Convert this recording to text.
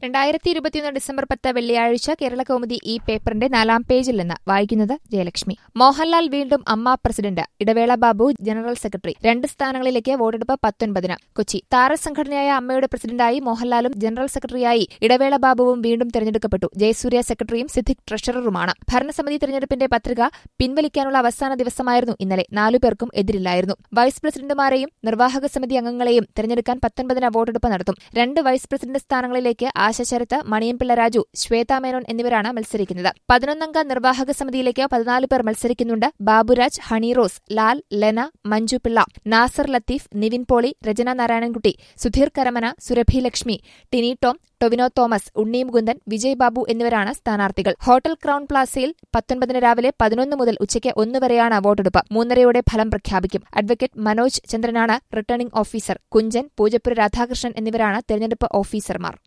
രണ്ടായിരത്തി ഇരുപത്തിയൊന്ന് ഡിസംബർ പത്ത് വെള്ളിയാഴ്ച കേരള കൗമുദി ഈ പേപ്പറിന്റെ നാലാം പേജിൽ നിന്ന് വായിക്കുന്നത് ജയലക്ഷ്മി മോഹൻലാൽ വീണ്ടും അമ്മ പ്രസിഡന്റ് ഇടവേള ബാബു ജനറൽ സെക്രട്ടറി രണ്ട് സ്ഥാനങ്ങളിലേക്ക് വോട്ടെടുപ്പ് പത്തൊൻപതിന് കൊച്ചി താരസംഘടനയായ അമ്മയുടെ പ്രസിഡന്റായി മോഹൻലാലും ജനറൽ സെക്രട്ടറിയായി ഇടവേള ബാബുവും വീണ്ടും തെരഞ്ഞെടുക്കപ്പെട്ടു ജയസൂര്യ സെക്രട്ടറിയും സിദ്ദിഖ് ട്രഷററുമാണ് ഭരണസമിതി തെരഞ്ഞെടുപ്പിന്റെ പത്രിക പിൻവലിക്കാനുള്ള അവസാന ദിവസമായിരുന്നു ഇന്നലെ നാലുപേർക്കും എതിരില്ലായിരുന്നു വൈസ് പ്രസിഡന്റുമാരെയും നിർവാഹക സമിതി അംഗങ്ങളെയും തെരഞ്ഞെടുക്കാൻ പത്തൊൻപതിന് വോട്ടെടുപ്പ് നടത്തും രണ്ട് വൈസ് പ്രസിഡന്റ് സ്ഥാനങ്ങളിലേക്ക് ആശ ശരത്ത് മണിയംപിള്ള രാജു ശ്വേത മേനോൻ എന്നിവരാണ് മത്സരിക്കുന്നത് പതിനൊന്നംഗ നിർവാഹക സമിതിയിലേക്ക് പതിനാല് പേർ മത്സരിക്കുന്നുണ്ട് ബാബുരാജ് ഹണിറോസ് ലാൽ ലെന മഞ്ജു പിള്ള നാസർ ലത്തീഫ് നിവിൻ പോളി രചന നാരായണൻകുട്ടി സുധീർ കരമന സുരഭി ലക്ഷ്മി ടിനി ടോം ടൊവിനോ തോമസ് ഉണ്ണി മുകുന്ദൻ വിജയ് ബാബു എന്നിവരാണ് സ്ഥാനാർത്ഥികൾ ഹോട്ടൽ ക്രൌൺ പ്ലാസയിൽ പത്തൊൻപതിന് രാവിലെ പതിനൊന്ന് മുതൽ ഉച്ചയ്ക്ക് ഒന്ന് വരെയാണ് വോട്ടെടുപ്പ് മൂന്നരയോടെ ഫലം പ്രഖ്യാപിക്കും അഡ്വക്കേറ്റ് മനോജ് ചന്ദ്രനാണ് റിട്ടേണിംഗ് ഓഫീസർ കുഞ്ചൻ പൂജപ്പുര രാധാകൃഷ്ണൻ എന്നിവരാണ് തെരഞ്ഞെടുപ്പ് ഓഫീസർമാർ